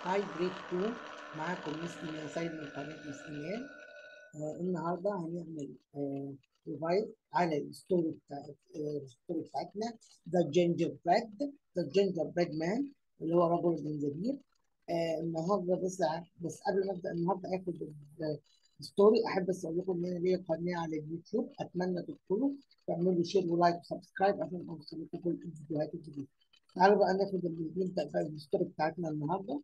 هاي جريد 2 معاكم مس ايمان سيد من قناه مس ايمان آه النهارده هنعمل آه ريفايز على الستوري بتاع آه الستوري بتاعتنا ذا جينجر بريد ذا جينجر بريد مان اللي هو رجل الجنزبيل آه النهارده بس بس قبل ما ابدا النهارده اخد الستوري احب بس اقول لكم ان انا ليا قناه على اليوتيوب اتمنى تدخلوا تعملوا شير ولايك وسبسكرايب عشان اوصل لكم كل الفيديوهات الجديده تعالوا بقى ناخد نبدا بقى الستوري بتاعتنا النهارده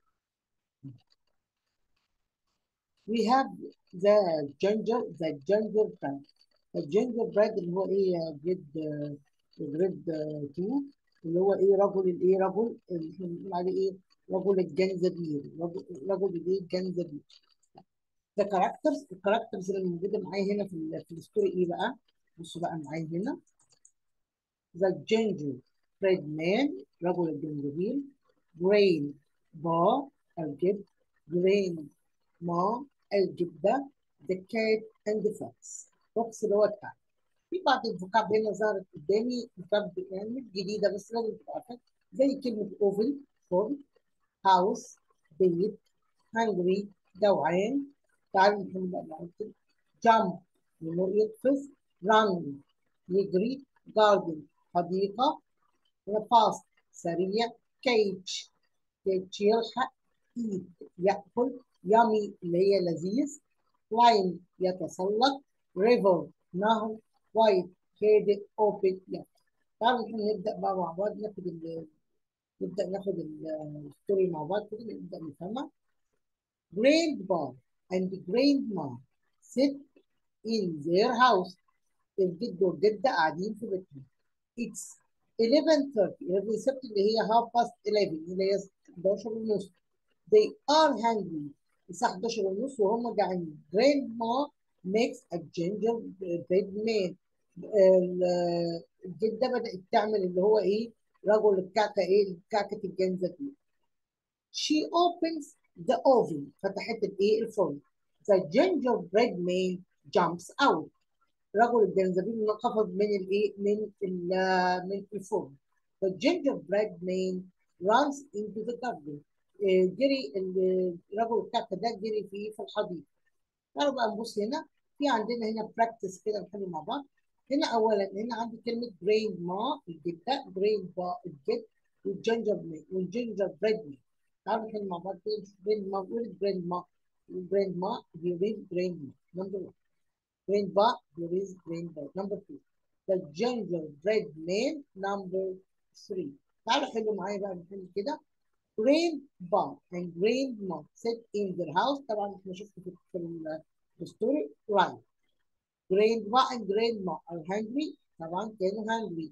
we have the ginger the gingerbread the gingerbread اللي هو ايه جريد جريد 2 اللي هو ايه رجل الايه رجل اللي احنا بنقول عليه ايه رجل الجنزبيل رجل رجل الايه الجنزبيل the characters الكاركترز اللي موجوده معايا هنا في ال في الستوري ايه بقى بصوا بقى معايا هنا the gingerbread man رجل الجنزبيل grain bar الجب grain ما الجبة the cat and the fox fox اللي هو الكعب في بعض الفوكاب هنا ظهرت قدامي فوكاب يعني مش جديدة بس لازم تبقى عارفة زي كلمة اوفن فرن هاوس بيت هانجري جوعان تعالوا نحل بقى معاكم جامب انه يقفز ران يجري جاردن حديقة فاست سريع كيتش كيتش يلحق ايد يأكل يامي اللي هي لذيذ كلايم يتسلق ريفر نهر وايت هادئ اوبن يفتح تعالوا احنا نبدا بقى مع بعض ناخد ال نبدا ناخد الستوري مع بعض كده نبدا نفهمها grandpa and grandma sit in their house الجد والجدة قاعدين في بيتهم it's 11:30 11:30 اللي هي half past 11 اللي هي 11 ونص they are hungry الساعة 11 ونص وهم جعانين grandma makes a gingerbread man الجدة بدأت تعمل اللي هو ايه رجل الكعكة ايه كعكة الجنزبيل she opens the oven فتحت الايه الفرن the gingerbread man jumps out رجل الجنزبيل نقفز من الايه من من الفرن the gingerbread man runs into the garden جري رجل الكعكه ده جري في في الحديقه. تعالوا بقى نبص هنا في عندنا هنا براكتس كده نحل مع بعض. هنا اولا هنا عندي كلمه جراند ما الجده جراند با الجد والجنجر مي والجنجر بريد مي. تعالوا نحل مع بعض كده جراند ما وين جراند ما جراند ما بيريز جراند ما نمبر 1 جراند با بيريز جراند با نمبر 2 The gingerbread man number 3 تعالوا حلوا معايا بقى نحل كده grandpa and grandma sit in their house طبعا احنا شفنا في في الستوري right grandpa and grandma are hungry طبعا كانوا hungry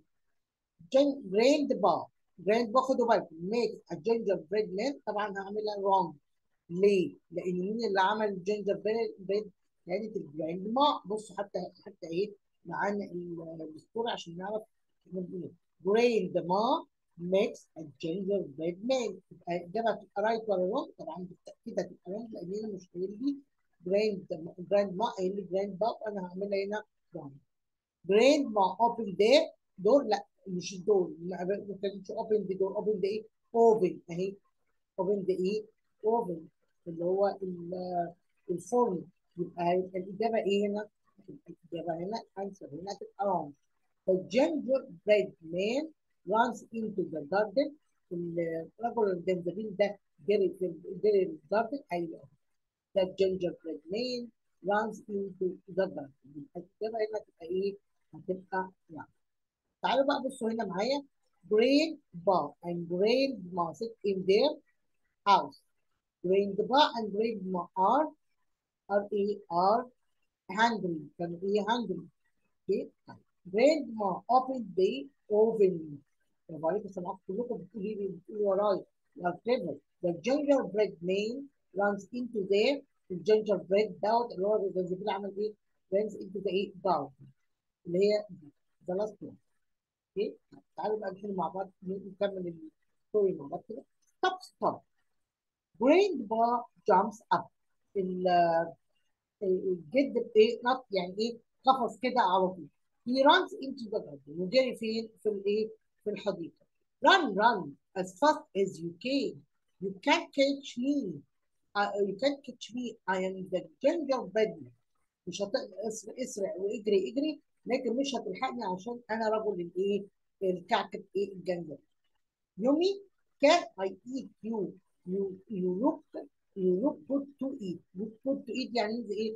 grandpa grandpa خدوا بالكم make a gingerbread man طبعا هعملها wrong ليه؟ لان مين اللي عمل الجينجربريد كانت الجراندما بصوا حتى حتى ايه معانا الستوري عشان نعرف احنا بنقول ايه grandma makes a gingerbread man يبقى الاجابه هتبقى رايت ولا رونج طبعا بالتاكيد هتبقى رونج لان هنا مش قايل لي جراند جراند ما قايل لي جراند باب انا هعملها هنا رونج جراند ما اوبن دير دور لا مش الدور ما كانتش اوبن دي دور اوبن ده ايه اوبن اهي اوبن ده ايه اوبن اللي هو الفرن يبقى الاجابه ايه هنا؟ الاجابه هنا انسر هنا هتبقى رونج The gingerbread man runs into the garden الرجل الجنزبيل ده جري في جري الجاردن ايوه the gingerbread man runs into the garden الإجابة هنا هتبقى إيه؟ هتبقى يعني تعالوا بقى بصوا هنا معايا grandpa and grandma sit in their house grandpa and grandma are are إيه؟ are hungry كانوا إيه hungry okay grandma opened the oven برافو عليكم سمعت كلكم بتقولي لي بتقولي ورايا يا كليفر the gingerbread man runs into there الجينجربريد دوت اللي هو الجنزبيل عمل ايه؟ runs into the ايه؟ garden اللي هي the last one اوكي تعالوا بقى نحل مع بعض نكمل الستوري مع بعض كده stop stop grandpa jumps up الجد بايه؟ نط يعني ايه؟ قفز كده على طول he runs into the garden وجري فين؟ في الايه؟ في الحديقة. Run, run as fast as you can. you can't catch me uh, you can't catch me I am the gingerbread man مش هتقدر اسرع اسرع واجري اجري لكن مش هتلحقني عشان انا رجل الايه الكعكه ايه الجنجر يومي can I eat you you you look you look good to eat look good to eat يعني ايه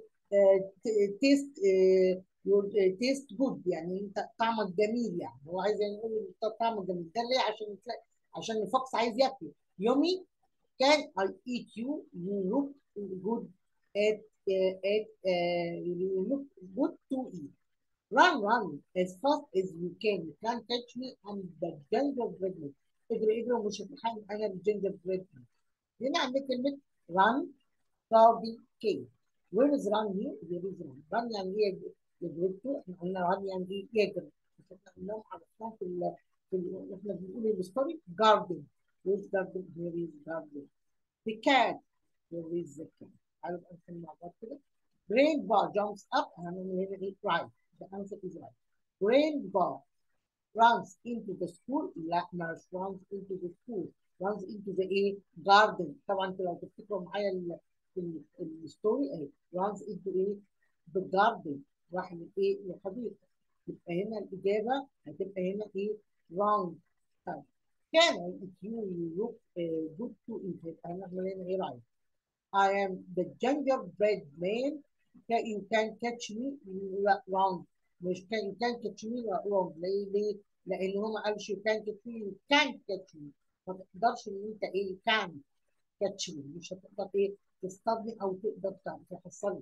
تيست your taste good يعني انت طعمك جميل يعني هو عايز يعني يقول انت طعمك جميل ده ليه عشان عشان الفوكس عايز ياكل يومي can I eat you you look good at uh, at uh, you look good to eat run run as fast as you can you can't catch me I'm the gingerbread man اجري اجري ومش هتلحقني انا الجنجربريد man هنا عندك كلمة run Darby K where is run here there is run run يعني ايه يجري احنا قلنا run يعني ايه يجري احنا قلناهم عرفناهم في ال في ال احنا بنقول الستوري garden where is garden here is garden the cat where is the cat عارف انت مع بعض كده grandpa jumps up هنعمل هنا ايه right the answer is right grandpa runs into the school لا مش runs into the school runs into the ايه garden طبعا انتوا لو تفتكروا معايا الستوري اهي runs into ايه the garden راح لايه للحديقه يبقى هنا الاجابه هتبقى هنا ايه wrong طيب can I eat you you look uh, good to eat يبقى هنعمل هنا ايه right I am the gingerbread man you can catch me لا wrong مش can you can catch me لا wrong ليه ليه؟ لان هو ما قالش you can catch me you can't catch me ما تقدرش ان انت ايه can catch me مش هتقدر ايه تصطادني او تقدر تحصلني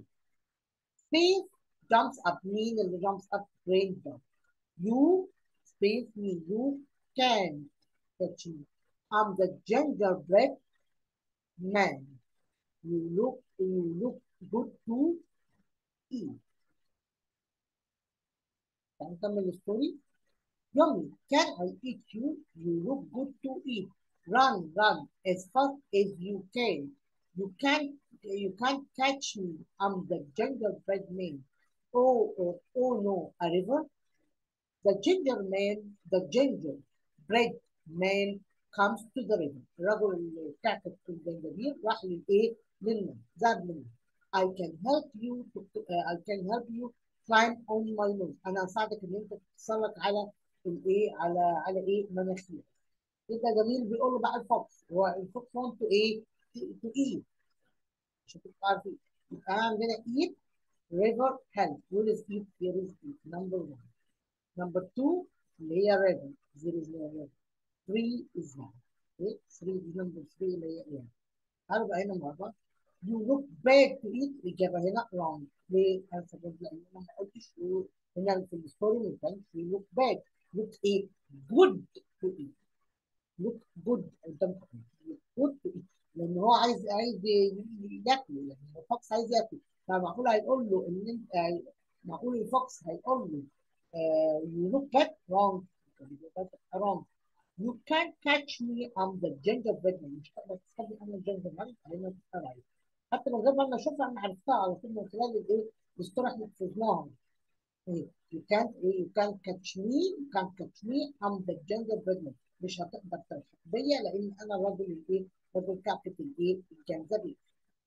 space jumps up مين اللي jumps up brain jump you space me you can catch me I'm the gingerbread man you look you look good to eat نكمل الستوري Yummy, can I eat you? You look good to eat. Run, run as fast as you can. You can't, you can't catch me. I'm the gingerbread man. Oh, oh, oh no, a river? The ginger man, the gingerbread man comes to the river. الرجل اللي كعكت في الجنجبير راح للايه؟ للماء، ذهب للماء. I can help you to, uh, I can help you climb on my nose. انا هساعدك ان انت تتسلق على الايه على على ايه مناخير يبقى جميل بيقول له بقى الفوكس هو الفوكس وانت ايه تو ايت عشان تبقى عارفين يبقى عندنا ايت ريفر هيلث وير از ايت هير از ايت نمبر 1 نمبر 2 اللي هي ريفر زير از ريفر 3 از هاند 3 دي نمبر 3 اللي هي ايه تعالوا بقى هنا مع بعض You look bad to eat الإجابة هنا wrong ليه؟ أنا سبب لأن أنا ما قلتش هنا في الستوري ما كانش you look bad look ايه good to eat look good قدامكم look good to eat لان هو عايز عايز ياكل يعني الفوكس عايز ياكل فمعقول هيقول له ان انت معقول الفوكس هيقول له you look bad wrong wrong you can't catch me I'm the gingerbread man مش هتقدر تستخدم انا الجنجربريد علينا تتفرج عليه حتى من غير ما انا اشوفها انا عرفتها على طول من خلال الايه الاسطوره احنا حفظناها You can't you can't catch me you can't catch me I'm the gingerbread man مش هتقدر تلحق بيا لان انا الراجل الايه راجل كعكه الايه الجنزبيل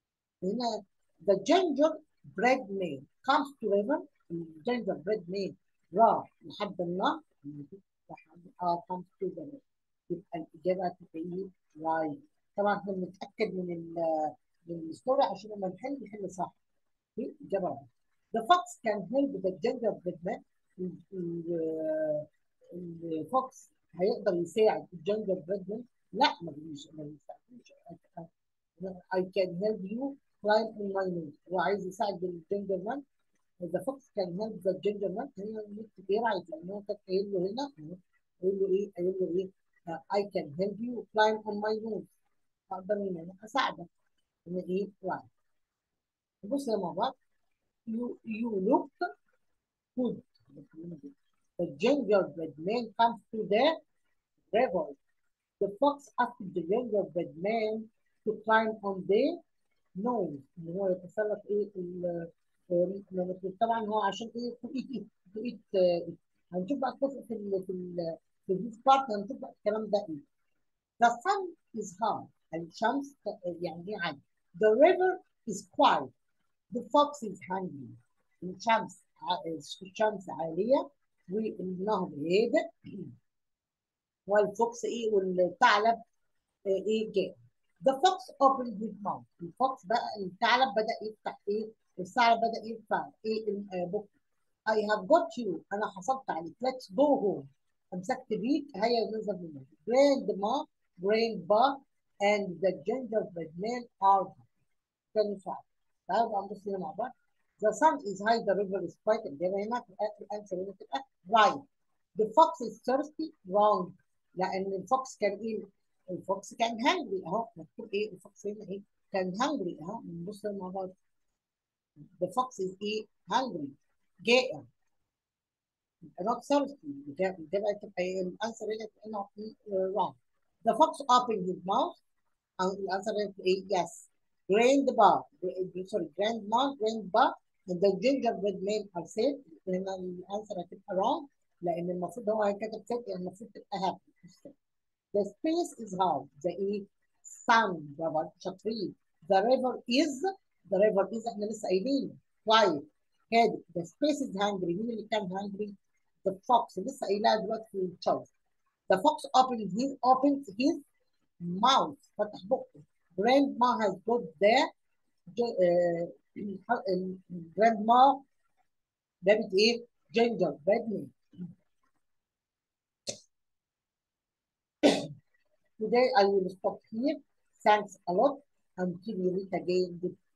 هنا the gingerbread man comes to river gingerbread man راح لحد النهر لحد اه comes to the river يبقى الاجابه هتبقى ايه right طبعا احنا بنتاكد من ال من الستوري عشان لما نحل نحل صح دي اجابه right The fox can help the gingerbread man. الفوكس هيقدر يساعد الجنجربريد مان؟ لا ما بيش ما بيساعدوش. I can help you climb on my nose. هو عايز يساعد الجنجر مان. The fox can help the ginger man. هنا نكتب ايه رايت لان هو كان قايل له هنا قايل له ايه؟ قايل له ايه؟ I can help you climb on my nose. اقدر ان انا اساعدك. هنا ايه؟ رايت. نبص مع بعض. you you look good. The gingerbread man comes to the river. The fox asked the gingerbread man to climb on the nose. ان هو يتسلق ايه ال طبعا هو عشان ايه to eat it to eat uh, هنشوف بقى القصه في ال في ال في this part هنشوف بقى الكلام ده ايه. The sun is hard. الشمس يعني ايه عالية the river is quiet the fox is hungry الشمس الشمس عالية والنهر هادئ والفوكس ايه والثعلب ايه جاء the fox opened his mouth الفوكس بقى الثعلب بدأ يفتح ايه الثعلب بدأ يفتح ايه بقه I have got you انا حصلت عليك let's go home امسكت بيك هيا ننزل من grandma grandpa and the gingerbread man are كانوا سعد تعالوا بقى نبص هنا مع بعض the sun is high the river is quiet الإجابة هنا الأنسر هنا تبقى right the fox is thirsty wrong لأن الفوكس كان إيه الفوكس كان hungry أهو مكتوب إيه الفوكس هنا إيه كان hungry أهو نبص مع بعض the fox is إيه hungry جائع not thirsty الإجابة تبقى الأنسر هنا تبقى wrong the fox opened his mouth الأنسر هنا تبقى إيه yes grandpa sorry grandma grandpa and the gingerbread man are said هنا الانسر هتبقى wrong لان المفروض هو كتب said المفروض تبقى happy the space is hard the ايه sun برافو شاطرين the river is the river is احنا لسه قايلين quiet هادئ the space is hungry مين اللي كان hungry the fox لسه قايلها دلوقتي في التشارت the fox opened his opened his mouth فتح بقه grandma has got the grandma جابت ايه؟ ginger bread milk. Today I will stop here. Thanks a lot. Until we meet again.